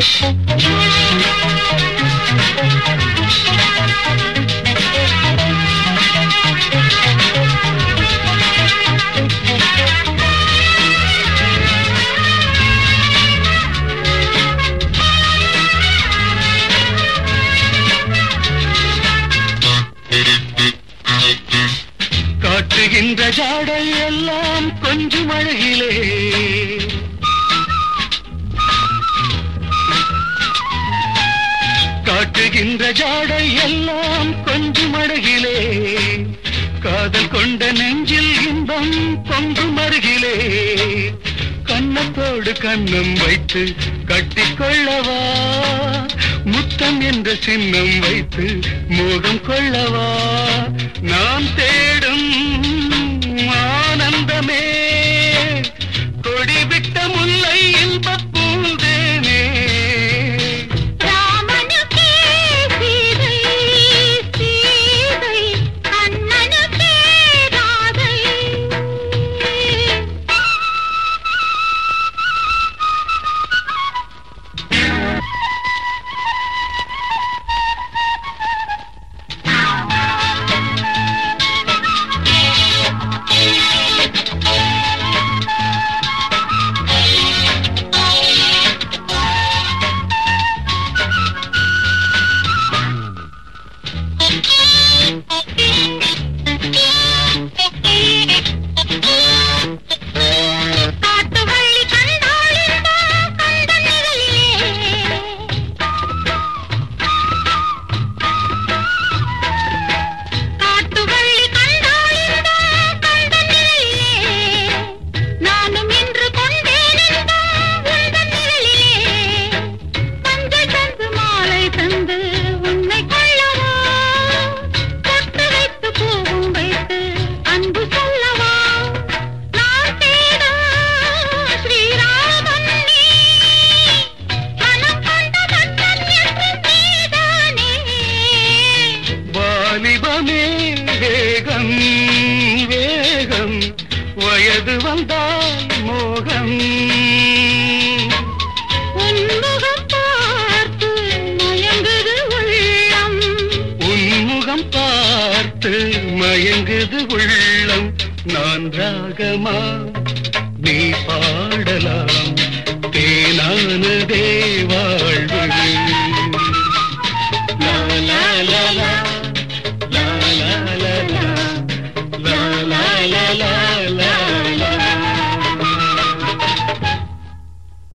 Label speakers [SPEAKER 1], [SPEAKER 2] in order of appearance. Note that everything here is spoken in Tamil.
[SPEAKER 1] காட்டுகின்ற ஜாடை எல்லாம் கொஞ்சம் அழகிலே காட்டுகின்ற ஜாடை எல்லாம் கொஞ்சம் அழகிலே காதல் கொண்ட நெஞ்சில் இன்பம் பொங்கும் அருகிலே கண்ணத்தோடு கண்ணம் வைத்து கட்டிக்கொள்ளவா முத்தம் என்ற சின்னம் வைத்து மோகம் கொள்ளவா நான் தேடும் ஆனந்தமே கொடிவிட்ட முல்லை இன்பப் பூந்தேனே
[SPEAKER 2] ராமனுக்கே சீதை சீதை கண்ணனுக்கே ராதை காட்டு வள்ளி கண்டாளிந்தோ கண்ட நிழலிலே காட்டு வள்ளி கண்டாளிந்தோ கண்ட நிழலிலே நானும் இன்று கொண்டேனெந்தோ உந்தன் நிழலிலே மஞ்சள் தந்து மாலை தந்து உன்னை கொள்ளவா பொட்டு வைத்து பூவும் வைத்து அன்பு சொல்லவா நான் தேடும் ஸ்ரீராமன் நீ மனம் கொண்ட மன்னன் என்று நீதானே
[SPEAKER 1] வாலிபமே வேகம் வேகம் வயது வந்தால் மோகம்
[SPEAKER 2] உன்முகம் பார்த்து மயங்குது உள்ளம்
[SPEAKER 1] உன்முகம் பார்த்து மயங்குது உள்ளம் நான் ராகமா நீ பாடலாம் தேனான தேவா